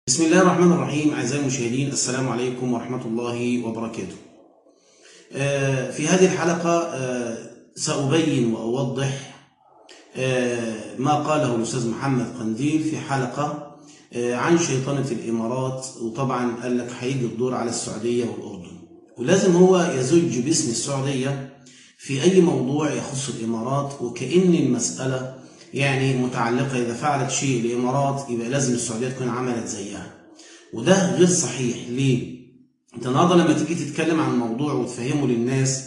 بسم الله الرحمن الرحيم أعزائي المشاهدين السلام عليكم ورحمة الله وبركاته آه، في هذه الحلقة آه، سأبين وأوضح آه، ما قاله الأستاذ محمد قنديل في حلقة عن شيطنة الإمارات وطبعا قال لك هيجي الدور على السعودية والأردن ولازم هو يزج باسم السعودية في أي موضوع يخص الإمارات وكأن المسألة يعني متعلقة إذا فعلت شيء الإمارات يبقى لازم السعودية تكون عملت زيها وده غير صحيح ليه؟ أنت النهارده لما تيجي تتكلم عن موضوع وتفهمه للناس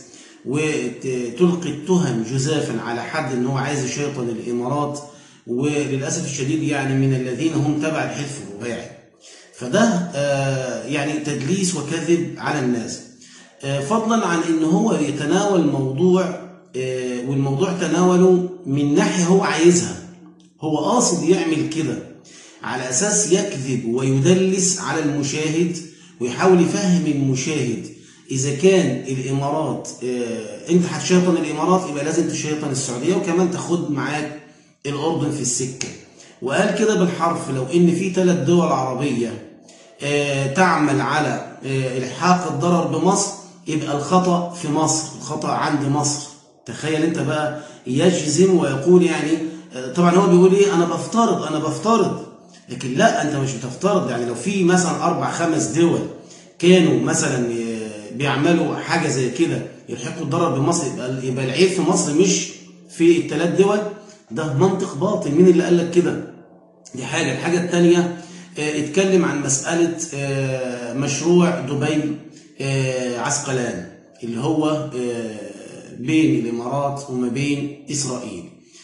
وتلقي التهم جزافا على حد ان هو عايز يشيطن الامارات وللاسف الشديد يعني من الذين هم تبع الحلف الرباعي فده آه يعني تدليس وكذب على الناس آه فضلا عن ان هو يتناول موضوع آه والموضوع تناوله من ناحيه هو عايزها هو قاصد يعمل كده على اساس يكذب ويدلس على المشاهد ويحاول يفهم المشاهد اذا كان الامارات آه انت هتشيطن الامارات يبقى لازم تشيطن السعوديه وكمان تاخد معاك الاردن في السكه وقال كده بالحرف لو ان في ثلاث دول عربيه آه تعمل على آه الحاق الضرر بمصر يبقى الخطا في مصر الخطا عند مصر تخيل انت بقى يجزم ويقول يعني طبعا هو بيقول ايه انا بفترض انا بفترض لكن لا انت مش بتفترض يعني لو في مثلا اربع خمس دول كانوا مثلا بيعملوا حاجه زي كده يلحقوا الضرر بمصر يبقى يبقى العيب في مصر مش في الثلاث دول ده منطق باطل مين اللي قال لك كده دي حاجه الحاجه الثانيه اتكلم عن مساله مشروع دبي عسقلان اللي هو بين الامارات وما بين اسرائيل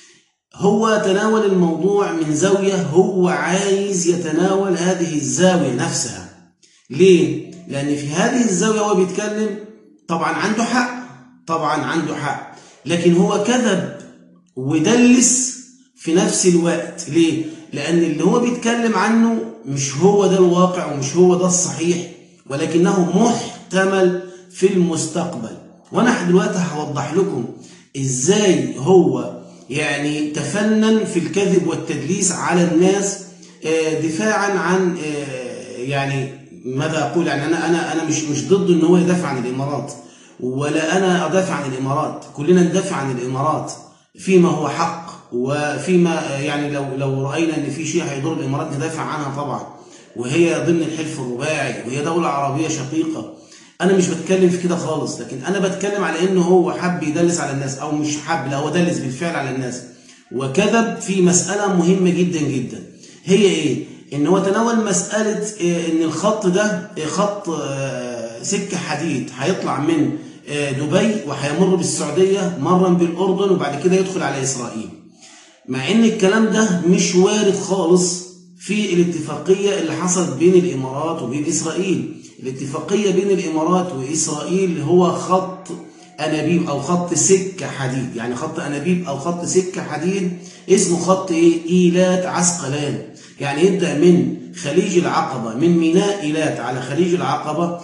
هو تناول الموضوع من زاويه هو عايز يتناول هذه الزاويه نفسها ليه لان في هذه الزاويه هو بيتكلم طبعا عنده حق طبعا عنده حق لكن هو كذب ودلس في نفس الوقت ليه لان اللي هو بيتكلم عنه مش هو ده الواقع ومش هو ده الصحيح ولكنه محتمل في المستقبل وانا دلوقتي هوضح لكم ازاي هو يعني تفنن في الكذب والتدليس على الناس دفاعا عن يعني ماذا اقول يعني انا انا انا مش مش ضد ان هو يدافع عن الامارات ولا انا ادافع عن الامارات كلنا ندافع عن الامارات فيما هو حق وفيما يعني لو لو راينا ان في شيء هيضر الامارات ندافع عنها طبعا وهي ضمن الحلف الرباعي وهي دوله عربيه شقيقه انا مش بتكلم في كده خالص لكن انا بتكلم على انه هو حب يدلس على الناس او مش حب لا هو دلس بالفعل على الناس وكذب في مساله مهمه جدا جدا هي ايه ان هو تناول مساله ان الخط ده خط سكه حديد هيطلع من دبي وهيمر بالسعوديه مرا بالاردن وبعد كده يدخل على اسرائيل مع ان الكلام ده مش وارد خالص في الاتفاقيه اللي حصلت بين الامارات وبين اسرائيل الاتفاقيه بين الامارات واسرائيل هو خط انابيب او خط سكه حديد يعني خط انابيب او خط سكه حديد اسمه خط ايه ايلات عسقلان يعني يبدا من خليج العقبه من ميناء ايلات على خليج العقبه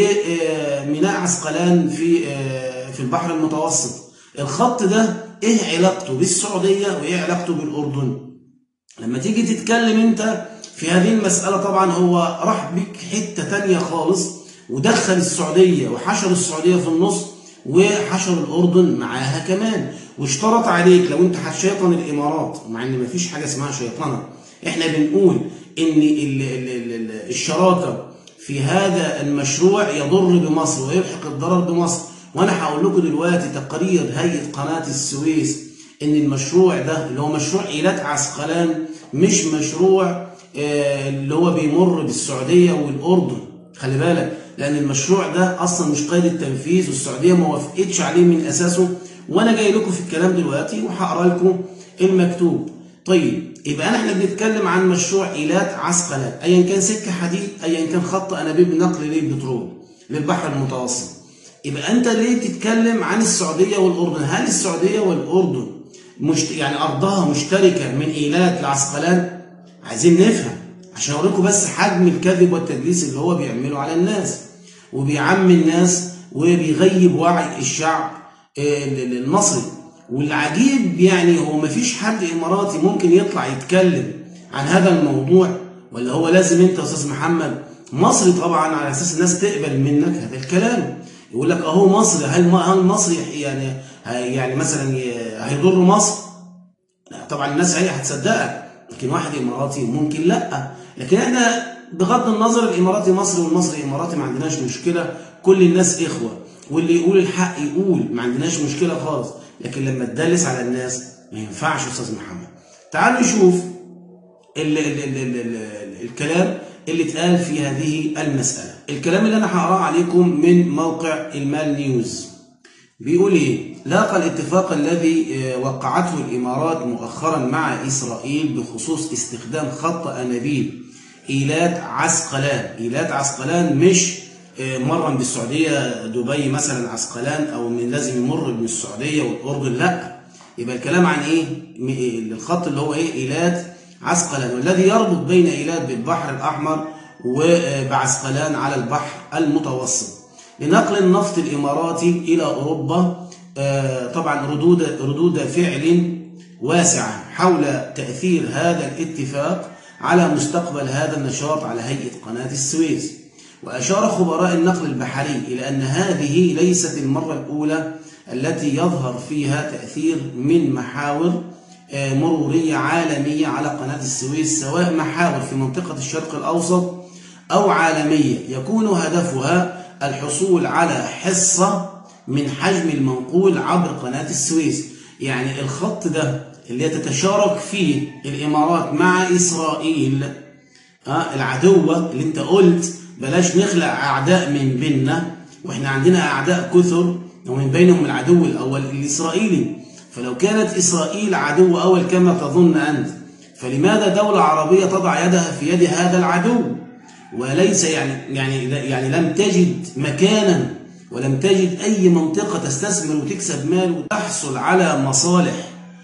لميناء عسقلان في في البحر المتوسط الخط ده ايه علاقته بالسعوديه وايه علاقته بالاردن لما تيجي تتكلم انت في هذه المسألة طبعا هو راح بك حتة تانية خالص ودخل السعودية وحشر السعودية في النص وحشر الأردن معاها كمان واشترط عليك لو انت هتشيطن الإمارات مع ان مفيش حاجة اسمها شيطنة احنا بنقول ان ال ال ال الشراكة في هذا المشروع يضر بمصر ويلحق الضرر بمصر وانا هقول لكم دلوقتي تقرير هيئة قناة السويس ان المشروع ده اللي هو مشروع ايلات عسقلان مش مشروع اللي هو بيمر بالسعودية والأردن خلي بالك لأن المشروع ده أصلا مش قيد التنفيذ والسعودية ما وافقتش عليه من أساسه وأنا جاي لكم في الكلام دلوقتي وهقرا لكم المكتوب طيب يبقى أنا احنا بنتكلم عن مشروع إيلات عسقلان أيا كان سكة حديد أيا كان خط أنابيب نقل للبترول للبحر المتوسط يبقى أنت ليه بتتكلم عن السعودية والأردن هل السعودية والأردن مشت... يعني أرضها مشتركة من إيلات لعسقلان عايزين نفهم عشان اوريكم بس حجم الكذب والتدليس اللي هو بيعمله على الناس وبيعمي الناس وبيغيب وعي الشعب المصري والعجيب يعني هو مفيش حد اماراتي ممكن يطلع يتكلم عن هذا الموضوع ولا هو لازم انت يا استاذ محمد مصري طبعا على اساس الناس تقبل منك هذا الكلام يقول لك اهو مصري هل هل مصري يعني يعني مثلا هيضر مصر لا طبعا الناس هي هتصدقك لكن واحد اماراتي ممكن لا لكن احنا بغض النظر الاماراتي مصري والمصري اماراتي ما عندناش مشكله كل الناس اخوه واللي يقول الحق يقول ما عندناش مشكله خالص لكن لما تدلس على الناس ما ينفعش استاذ محمد تعالوا نشوف ال ال ال ال ال الكلام اللي اتقال في هذه المسألة الكلام اللي أنا هقراه عليكم من موقع المال نيوز بيقول إيه لاقى الاتفاق الذي وقعته الإمارات مؤخرا مع إسرائيل بخصوص استخدام خط أنابيب إيلات عسقلان إيلات عسقلان مش مرة من السعودية دبي مثلا عسقلان أو من لازم يمر من السعودية والأردن لا يبقى الكلام عن إيه الخط اللي هو إيه إيلات عسقلان والذي يربط بين إيلات بالبحر الأحمر وبعسقلان على البحر المتوسط لنقل النفط الإماراتي إلى أوروبا طبعا ردود ردود فعل واسعة حول تأثير هذا الاتفاق على مستقبل هذا النشاط على هيئة قناة السويس وأشار خبراء النقل البحري إلى أن هذه ليست المرة الأولى التي يظهر فيها تأثير من محاور مرورية عالمية على قناة السويس سواء محاور في منطقة الشرق الأوسط أو عالمية يكون هدفها الحصول على حصة من حجم المنقول عبر قناة السويس يعني الخط ده اللي تتشارك فيه الإمارات مع إسرائيل آه العدوة اللي انت قلت بلاش نخلق أعداء من بيننا وإحنا عندنا أعداء كثر ومن بينهم العدو الأول الإسرائيلي فلو كانت إسرائيل عدو أول كما تظن أنت فلماذا دولة عربية تضع يدها في يد هذا العدو وليس يعني يعني يعني لم تجد مكانا ولم تجد أي منطقة تستثمر وتكسب مال وتحصل على مصالح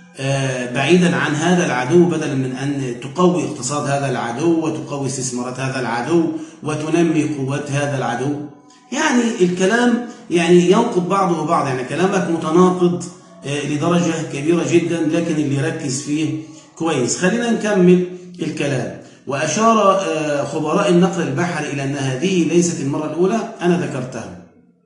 بعيدا عن هذا العدو بدلا من أن تقوي اقتصاد هذا العدو وتقوي استثمارات هذا العدو وتنمي قوات هذا العدو يعني الكلام يعني ينقض بعضه بعض يعني كلامك متناقض لدرجة كبيرة جدا لكن اللي يركز فيه كويس خلينا نكمل الكلام وأشار خبراء النقل البحري إلى أن هذه ليست المرة الأولى أنا ذكرتها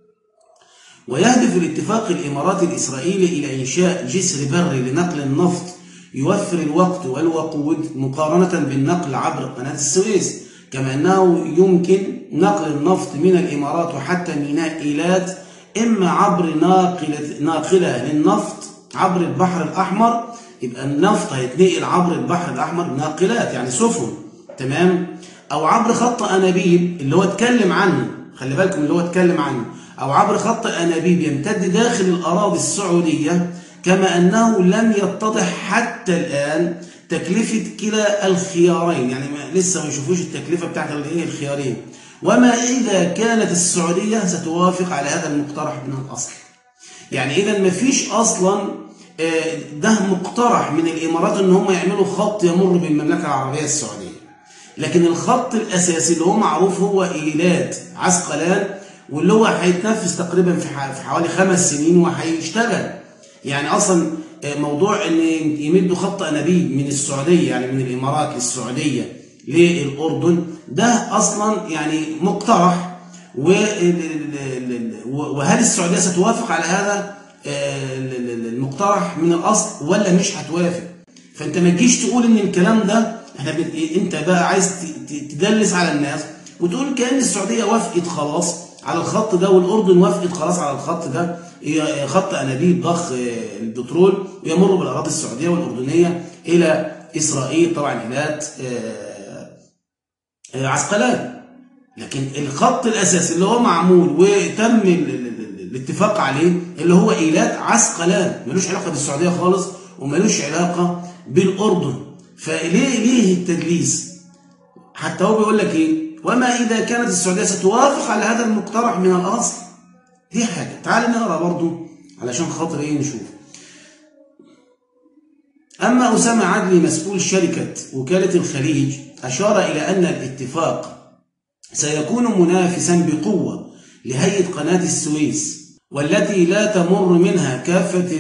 ويهدف الاتفاق الإماراتي الإسرائيلي إلى إنشاء جسر بري لنقل النفط يوفر الوقت والوقود مقارنة بالنقل عبر قناة السويس كما أنه يمكن نقل النفط من الإمارات وحتى ميناء إيلات إما عبر ناقلة, ناقلة للنفط عبر البحر الأحمر يبقى النفط هيتنقل عبر البحر الأحمر ناقلات يعني سفن تمام أو عبر خط أنابيب اللي هو اتكلم عنه خلي بالكم اللي هو اتكلم عنه أو عبر خط أنابيب يمتد داخل الأراضي السعودية كما أنه لم يتضح حتى الآن تكلفة كلا الخيارين يعني ما لسه ما يشوفوش التكلفة بتاعت الايه الخيارين وما إذا كانت السعودية ستوافق على هذا المقترح من الأصل يعني إذا ما فيش أصلا ده مقترح من الإمارات أن هم يعملوا خط يمر بالمملكة العربية السعودية لكن الخط الأساسي اللي هو معروف هو إيلات عسقلان واللي هو هيتنفذ تقريبا في حوالي خمس سنين وهيشتغل يعني أصلا موضوع أن يمدوا خط أنابيب من السعودية يعني من الإمارات للسعودية للأردن ده أصلا يعني مقترح وهل السعودية ستوافق على هذا المقترح من الأصل ولا مش هتوافق فأنت ما تجيش تقول إن الكلام ده احنا بت... انت بقى عايز تدلس على الناس وتقول كأن السعودية وافقت خلاص على الخط ده والأردن وافقت خلاص على الخط ده خط أنابيب ضخ البترول ويمر بالأراضي السعودية والأردنية إلى إسرائيل طبعا إيلات عسقلان لكن الخط الأساسي اللي هو معمول وتم الاتفاق عليه اللي هو إيلات عسقلان ملوش علاقة بالسعودية خالص وملوش علاقة بالأردن فليه ليه التدليس حتى هو بيقول لك ايه وما اذا كانت السعوديه ستوافق على هذا المقترح من الاصل دي حاجه تعال نقرا برضو علشان خاطر ايه نشوف اما اسامه عدلي مسؤول شركه وكاله الخليج اشار الى ان الاتفاق سيكون منافسا بقوه لهيئه قناه السويس والتي لا تمر منها كافه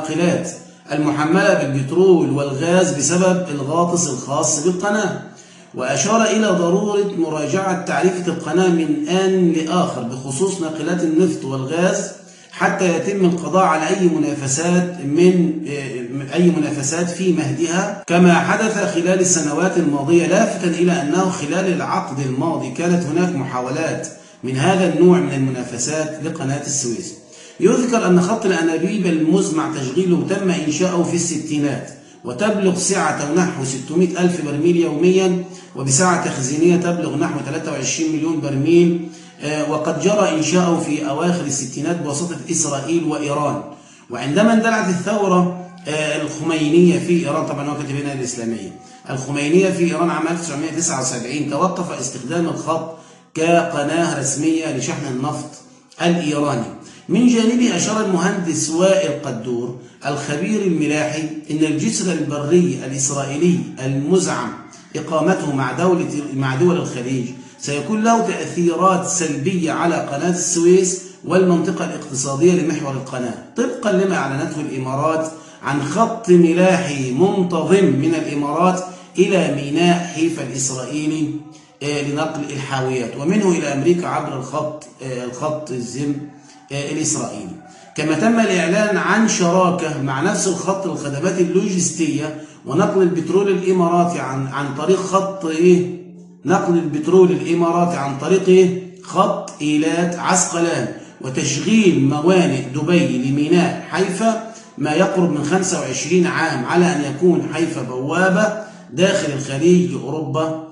الناقلات المحملة بالبترول والغاز بسبب الغاطس الخاص بالقناة وأشار إلى ضرورة مراجعة تعريفة القناة من آن لآخر بخصوص ناقلات النفط والغاز حتى يتم القضاء على أي منافسات من أي منافسات في مهدها كما حدث خلال السنوات الماضية لافتا إلى أنه خلال العقد الماضي كانت هناك محاولات من هذا النوع من المنافسات لقناة السويس يذكر أن خط الأنابيب المزمع تشغيله تم إنشاؤه في الستينات وتبلغ سعة نحو 600 ألف برميل يوميا وبسعة تخزينية تبلغ نحو 23 مليون برميل وقد جرى إنشاؤه في أواخر الستينات بواسطة إسرائيل وإيران وعندما اندلعت الثورة الخمينية في إيران طبعا هو كاتب هنا الإسلامية الخمينية في إيران عام 1979 توقف استخدام الخط كقناة رسمية لشحن النفط الإيراني من جانبه أشار المهندس وائل قدور الخبير الملاحي إن الجسر البري الإسرائيلي المزعم إقامته مع دولة مع دول الخليج سيكون له تأثيرات سلبية على قناة السويس والمنطقة الاقتصادية لمحور القناة طبقا لما أعلنته الإمارات عن خط ملاحي منتظم من الإمارات إلى ميناء حيفا الإسرائيلي لنقل الحاويات ومنه إلى أمريكا عبر الخط الخط الزم الإسرائيلي كما تم الإعلان عن شراكة مع نفس الخط الخدمات اللوجستية ونقل البترول الإماراتي عن عن طريق خط إيه؟ نقل البترول الإماراتي عن طريق إيه؟ خط إيلات عسقلان وتشغيل موانئ دبي لميناء حيفا ما يقرب من 25 عام على أن يكون حيفا بوابة داخل الخليج لأوروبا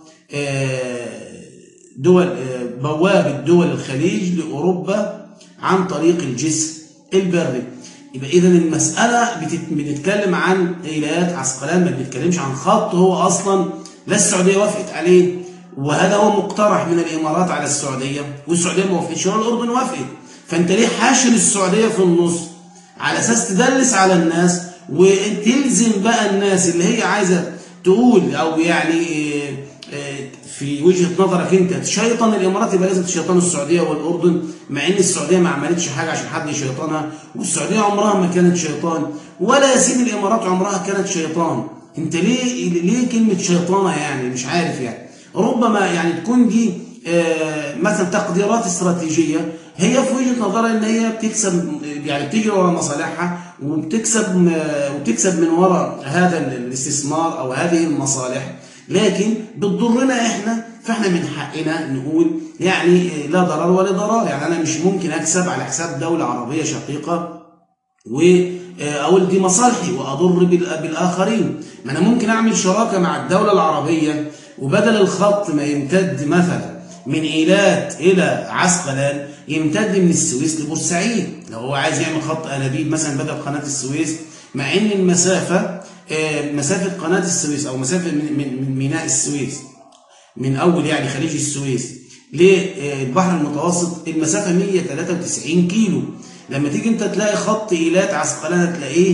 دول بوابة دول الخليج لأوروبا عن طريق الجسر البري يبقى إذا المسألة بنتكلم عن إيلات عسقلان ما بنتكلمش عن خط هو أصلا لا السعودية وافقت عليه وهذا هو مقترح من الإمارات على السعودية والسعودية ما وافقتش ولا الأردن وافقت فأنت ليه حاشر السعودية في النص على أساس تدلس على الناس وتلزم بقى الناس اللي هي عايزة تقول أو يعني في وجهة نظرك أنت تشيطن الإمارات يبقى لازم تشيطن السعودية والأردن مع إن السعودية ما عملتش حاجة عشان حد يشيطنها والسعودية عمرها ما كانت شيطان ولا ياسين الإمارات عمرها كانت شيطان أنت ليه ليه كلمة شيطانة يعني مش عارف يعني ربما يعني تكون دي مثلا تقديرات استراتيجية هي في وجهة نظرها ان هي بتكسب يعني بتجري ورا مصالحها وبتكسب وبتكسب من وراء هذا الاستثمار او هذه المصالح لكن بتضرنا احنا فاحنا من حقنا نقول يعني لا ضرر ولا ضرار يعني انا مش ممكن اكسب على حساب دولة عربية شقيقة واقول دي مصالحي واضر بالاخرين ما انا ممكن اعمل شراكة مع الدولة العربية وبدل الخط ما يمتد مثلا من ايلات الى عسقلان يمتد من السويس لبورسعيد لو هو عايز يعمل خط انابيب مثلا بدل قناه السويس مع ان المسافه مسافه قناه السويس او مسافه من من ميناء السويس من اول يعني خليج السويس للبحر المتوسط المسافه 193 كيلو لما تيجي انت تلاقي خط ايلات عسقلان هتلاقيه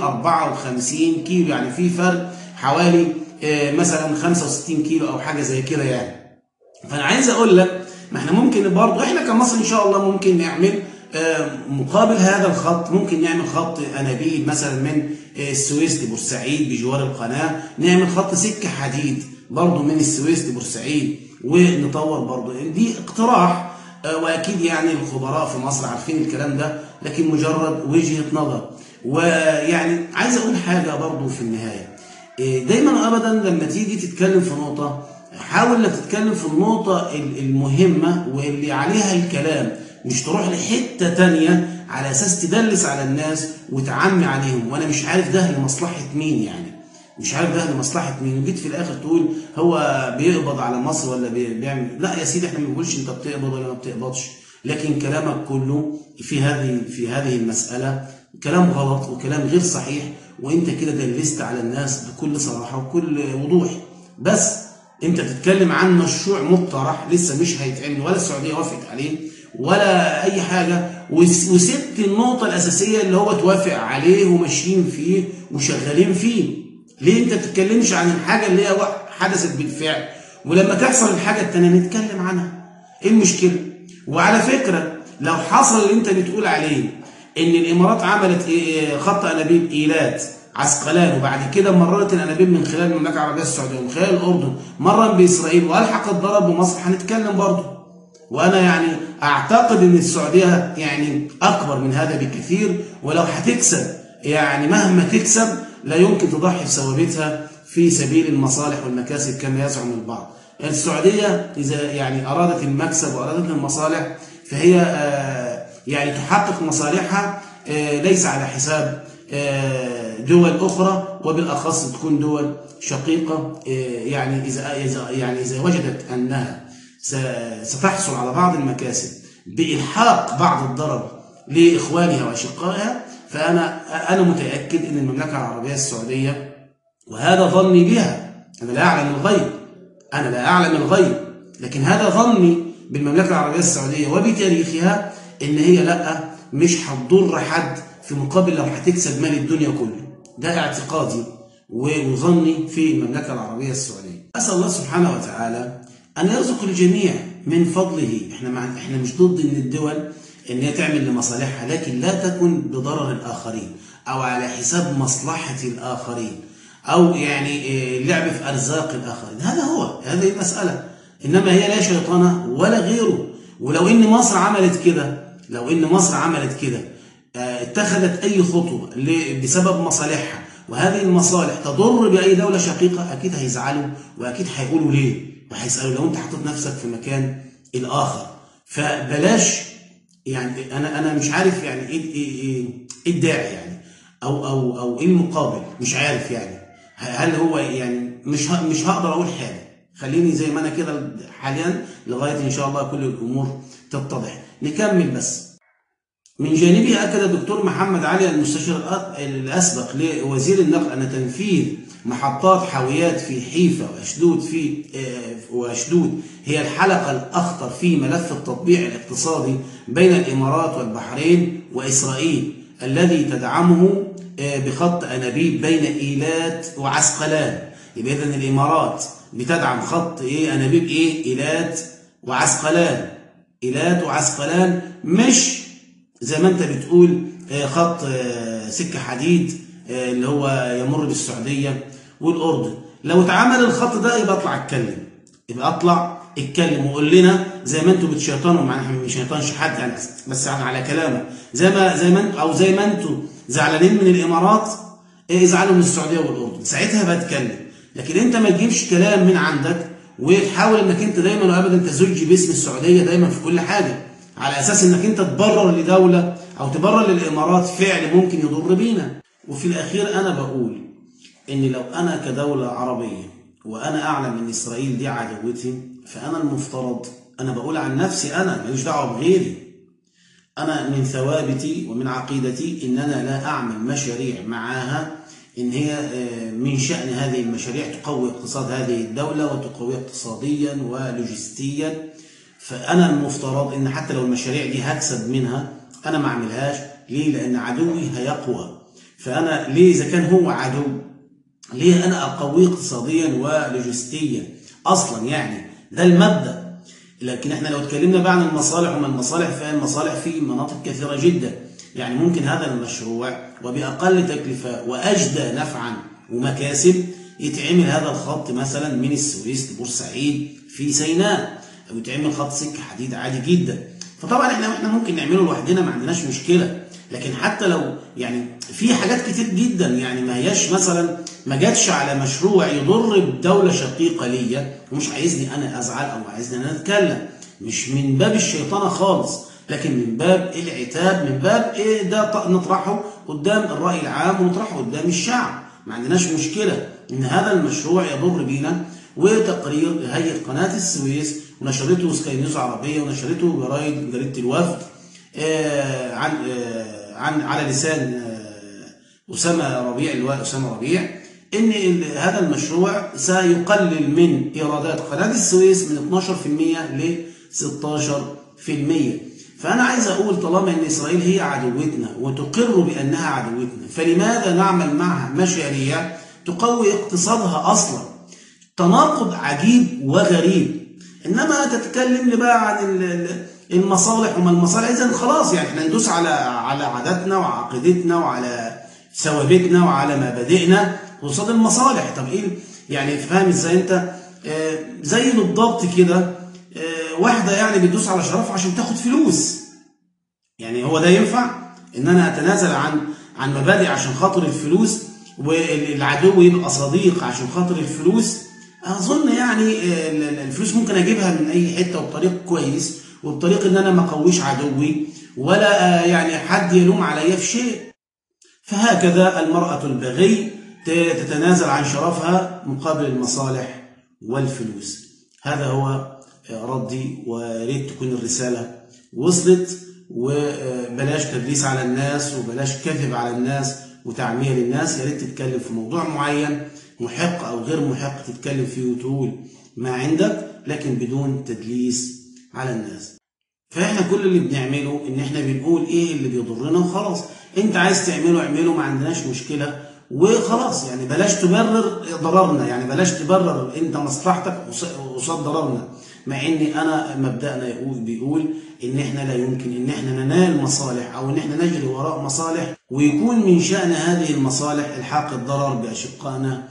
254 كيلو يعني في فرق حوالي مثلا 65 كيلو او حاجه زي كده يعني فانا عايز اقول لك ما احنا ممكن برضه احنا كمصر ان شاء الله ممكن نعمل مقابل هذا الخط ممكن نعمل خط انابيب مثلا من السويس لبورسعيد بجوار القناه نعمل خط سكه حديد برضه من السويس لبورسعيد ونطور برضه دي اقتراح واكيد يعني الخبراء في مصر عارفين الكلام ده لكن مجرد وجهه نظر ويعني عايز اقول حاجه برضه في النهايه دايما وابدا لما تيجي تتكلم في نقطه حاول انك تتكلم في النقطة المهمة واللي عليها الكلام مش تروح لحتة تانية على أساس تدلس على الناس وتعمي عليهم وأنا مش عارف ده لمصلحة مين يعني مش عارف ده لمصلحة مين وجيت في الآخر تقول هو بيقبض على مصر ولا بيعمل لا يا سيدي احنا ما بنقولش أنت بتقبض ولا ما بتقبضش لكن كلامك كله في هذه في هذه المسألة كلام غلط وكلام غير صحيح وأنت كده دلست على الناس بكل صراحة وكل وضوح بس انت تتكلم عن مشروع مقترح لسه مش هيتعمل ولا السعوديه وافقت عليه ولا اي حاجه وسبت النقطه الاساسيه اللي هو توافق عليه وماشيين فيه وشغالين فيه ليه انت بتتكلمش عن الحاجه اللي هي حدثت بالفعل ولما تحصل الحاجه الثانيه نتكلم عنها ايه المشكله وعلى فكره لو حصل اللي انت بتقول عليه ان الامارات عملت خط انابيب ايلات عسقلان وبعد كده مررت الانابيب من خلال المملكه العربيه السعوديه ومن خلال الاردن مره باسرائيل والحق الضرب بمصر هنتكلم برضه وانا يعني اعتقد ان السعوديه يعني اكبر من هذا بكثير ولو هتكسب يعني مهما تكسب لا يمكن تضحي بثوابتها في سبيل المصالح والمكاسب كما يزعم البعض السعوديه اذا يعني ارادت المكسب وارادت المصالح فهي يعني تحقق مصالحها ليس على حساب دول أخرى وبالأخص تكون دول شقيقة يعني إذا يعني إذا وجدت أنها ستحصل على بعض المكاسب بإلحاق بعض الضرر لإخوانها وأشقائها فأنا أنا متأكد أن المملكة العربية السعودية وهذا ظني بها أنا لا أعلم الغيب أنا لا أعلم الغيب لكن هذا ظني بالمملكة العربية السعودية وبتاريخها إن هي لا مش هتضر حد في مقابل لو هتكسب مال الدنيا كله ده اعتقادي وظني في المملكة العربية السعودية أسأل الله سبحانه وتعالى أن يرزق الجميع من فضله احنا مع... احنا مش ضد ان الدول ان هي تعمل لمصالحها لكن لا تكن بضرر الاخرين او على حساب مصلحة الاخرين او يعني لعب في ارزاق الاخرين هذا هو هذه المسألة انما هي لا شيطانة ولا غيره ولو ان مصر عملت كده لو ان مصر عملت كده اتخذت أي خطوة بسبب مصالحها وهذه المصالح تضر بأي دولة شقيقة أكيد هيزعلوا وأكيد هيقولوا ليه وهيسألوا لو أنت حطيت نفسك في مكان الآخر فبلاش يعني أنا أنا مش عارف يعني إيه إيه إيه الداعي يعني أو أو أو إيه المقابل مش عارف يعني هل هو يعني مش مش هقدر أقول حاجة خليني زي ما أنا كده حاليا لغاية إن شاء الله كل الأمور تتضح نكمل بس من جانبه أكد الدكتور محمد علي المستشار الأسبق لوزير النقل أن تنفيذ محطات حاويات في حيفا وأشدود في وأشدود هي الحلقة الأخطر في ملف التطبيع الاقتصادي بين الإمارات والبحرين وإسرائيل الذي تدعمه بخط أنابيب بين إيلات وعسقلان يبقى إذن الإمارات بتدعم خط إيه أنابيب إيه إيلات وعسقلان إيلات وعسقلان مش زي ما انت بتقول خط سكة حديد اللي هو يمر بالسعودية والأردن لو اتعمل الخط ده يبقى اطلع اتكلم يبقى اطلع اتكلم وقول لنا زي ما انتوا بتشيطنوا معانا احنا مش شيطانش حد يعني بس يعني على كلامك زي ما زي ما انتوا او زي ما انتوا زعلانين من الامارات ايه ازعلوا من السعوديه والاردن ساعتها بتكلم لكن انت ما تجيبش كلام من عندك وتحاول انك انت دايما وابدا تزج باسم السعوديه دايما في كل حاجه على اساس انك انت تبرر لدوله او تبرر للامارات فعل ممكن يضر بينا وفي الاخير انا بقول ان لو انا كدوله عربيه وانا اعلم ان اسرائيل دي عدوتي فانا المفترض انا بقول عن نفسي انا ماليش دعوه بغيري انا من ثوابتي ومن عقيدتي ان انا لا اعمل مشاريع معاها ان هي من شان هذه المشاريع تقوي اقتصاد هذه الدوله وتقويها اقتصاديا ولوجستيا فانا المفترض ان حتى لو المشاريع دي هكسب منها انا ما اعملهاش ليه لان عدوي هيقوى فانا ليه اذا كان هو عدو ليه انا اقويه اقتصاديا ولوجستيا اصلا يعني ده المبدا لكن احنا لو اتكلمنا بقى عن المصالح وما المصالح فالمصالح في مناطق كثيره جدا يعني ممكن هذا المشروع وباقل تكلفه واجدى نفعا ومكاسب يتعمل هذا الخط مثلا من السويس لبورسعيد في سيناء او يتعمل خط سكه حديد عادي جدا فطبعا احنا احنا ممكن نعمله لوحدنا ما عندناش مشكله لكن حتى لو يعني في حاجات كتير جدا يعني ما هياش مثلا ما جاتش على مشروع يضر بدوله شقيقه ليا ومش عايزني انا ازعل او عايزني انا اتكلم مش من باب الشيطانه خالص لكن من باب العتاب من باب ايه ده نطرحه قدام الراي العام ونطرحه قدام الشعب ما عندناش مشكله ان هذا المشروع يضر بينا وتقرير هيئه قناه السويس ونشرته سكاي نيوز عربيه ونشرته جرايد جريده الوفد آه عن آه عن على لسان آه اسامه ربيع اللواء اسامه ربيع ان هذا المشروع سيقلل من ايرادات قناه السويس من 12% ل 16% فانا عايز اقول طالما ان اسرائيل هي عدوتنا وتقر بانها عدوتنا فلماذا نعمل معها مشاريع تقوي اقتصادها اصلا تناقض عجيب وغريب انما تتكلم لي بقى عن المصالح وما المصالح اذا خلاص يعني احنا ندوس على على عاداتنا وعقيدتنا وعلى ثوابتنا وعلى مبادئنا قصاد المصالح طب ايه يعني فاهم ازاي انت آه زي بالضبط كده آه واحده يعني بتدوس على شرف عشان تاخد فلوس يعني هو ده ينفع ان انا اتنازل عن عن مبادئ عشان خاطر الفلوس والعدو يبقى صديق عشان خاطر الفلوس اظن يعني الفلوس ممكن اجيبها من اي حته وبطريق كويس وبطريق ان انا ما اقويش عدوي ولا يعني حد يلوم عليا في شيء فهكذا المرأة البغي تتنازل عن شرفها مقابل المصالح والفلوس هذا هو ردي وريت تكون الرسالة وصلت وبلاش تدليس على الناس وبلاش كذب على الناس وتعمية للناس يا ريت تتكلم في موضوع معين محق أو غير محق تتكلم فيه وتقول ما عندك لكن بدون تدليس على الناس فاحنا كل اللي بنعمله ان احنا بنقول ايه اللي بيضرنا وخلاص انت عايز تعمله اعمله ما عندناش مشكله وخلاص يعني بلاش تبرر ضررنا يعني بلاش تبرر انت مصلحتك قصاد ضررنا مع ان انا مبدانا يقول بيقول ان احنا لا يمكن ان احنا ننال مصالح او ان احنا نجري وراء مصالح ويكون من شان هذه المصالح الحاق الضرر باشقائنا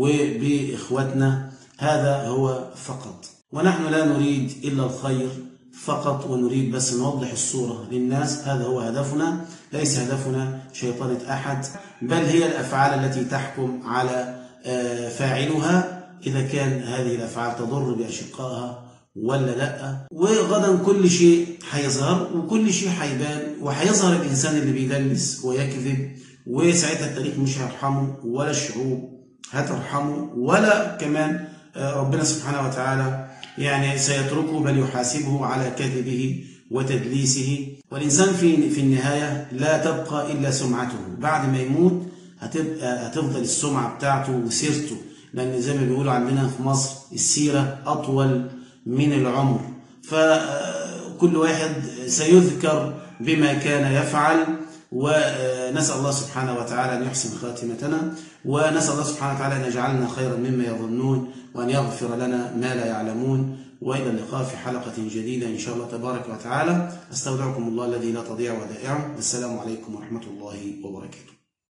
وباخوتنا هذا هو فقط ونحن لا نريد الا الخير فقط ونريد بس نوضح الصورة للناس هذا هو هدفنا ليس هدفنا شيطانة أحد بل هي الأفعال التي تحكم على فاعلها إذا كان هذه الأفعال تضر بأشقائها ولا لا وغدا كل شيء هيظهر وكل شيء هيبان وهيظهر الإنسان اللي بيدلس ويكذب وساعتها التاريخ مش هيرحمه ولا الشعوب هترحمه ولا كمان ربنا سبحانه وتعالى يعني سيتركه بل يحاسبه على كذبه وتدليسه والإنسان في في النهاية لا تبقى إلا سمعته بعد ما يموت هتبقى هتفضل السمعة بتاعته وسيرته لأن زي ما بيقولوا عندنا في مصر السيرة أطول من العمر فكل واحد سيذكر بما كان يفعل ونسأل الله سبحانه وتعالى أن يحسن خاتمتنا ونسأل الله سبحانه وتعالى أن يجعلنا خيرا مما يظنون وأن يغفر لنا ما لا يعلمون وإلى اللقاء في حلقة جديدة إن شاء الله تبارك وتعالى أستودعكم الله الذي لا تضيع ودائعه والسلام عليكم ورحمة الله وبركاته